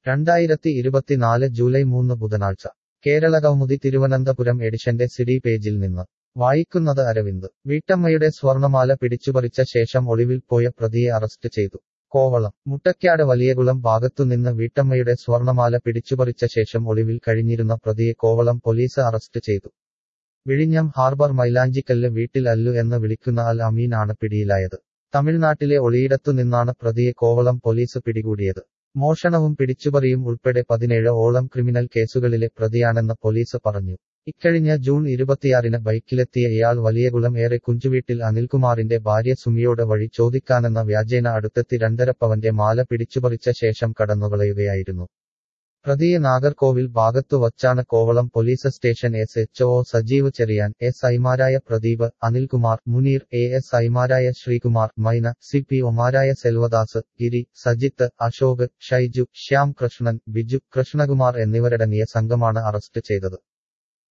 രണ്ടായിരത്തി ഇരുപത്തിനാല് ജൂലൈ മൂന്ന് ബുധനാഴ്ച കേരളകൗമുദി തിരുവനന്തപുരം എഡിഷന്റെ സിഡി പേജിൽ നിന്ന് വായിക്കുന്നത് അരവിന്ദ് വീട്ടമ്മയുടെ സ്വർണമാല പിടിച്ചുപറിച്ച ശേഷം ഒളിവിൽ പോയ പ്രതിയെ അറസ്റ്റ് ചെയ്തു കോവളം മുട്ടയ്ക്കാട് വലിയകുളം ഭാഗത്തുനിന്ന് വീട്ടമ്മയുടെ സ്വർണമാല പിടിച്ചുപറിച്ച ശേഷം ഒളിവിൽ കഴിഞ്ഞിരുന്ന പ്രതിയെ കോവളം പോലീസ് അറസ്റ്റ് ചെയ്തു വിഴിഞ്ഞം ഹാർബർ മൈലാഞ്ചിക്കല്ല് വീട്ടിൽ അല്ലു എന്ന് വിളിക്കുന്ന അൽ അമീൻ ആണ് പിടിയിലായത് തമിഴ്നാട്ടിലെ ഒളിയിടത്തു നിന്നാണ് പ്രതിയെ കോവളം പോലീസ് പിടികൂടിയത് മോഷണവും പിടിച്ചുപറിയും ഉൾപ്പെടെ പതിനേഴ് ഓളം ക്രിമിനൽ കേസുകളിലെ പ്രതിയാണെന്ന് പോലീസ് പറഞ്ഞു ഇക്കഴിഞ്ഞ ജൂൺ ഇരുപത്തിയാറിന് ബൈക്കിലെത്തിയ ഇയാൾ വലിയകുളം ഏറെ കുഞ്ചുവീട്ടിൽ അനിൽകുമാറിന്റെ ഭാര്യ സുമിയോട് വഴി ചോദിക്കാനെന്ന വ്യാജേന അടുത്തെത്തി രണ്ടരപ്പവന്റെ മാല പിടിച്ചുപറിച്ച ശേഷം കടന്നുകളയുകയായിരുന്നു പ്രതിയെ നാഗർകോവിൽ ഭാഗത്തു വച്ചാണ് Kovalam police station S H O Sajeev Cherian S ഐമാരായ പ്രദീപ് അനിൽകുമാർ മുനീർ എ എസ് ഐമാരായ ശ്രീകുമാർ മൈന സി പി ഒമാരായ സെൽവദാസ് ഗിരി സജിത്ത് അശോക് ഷൈജു ശ്യാം കൃഷ്ണൻ ബിജു കൃഷ്ണകുമാർ എന്നിവരടങ്ങിയ സംഘമാണ് അറസ്റ്റ് ചെയ്തത്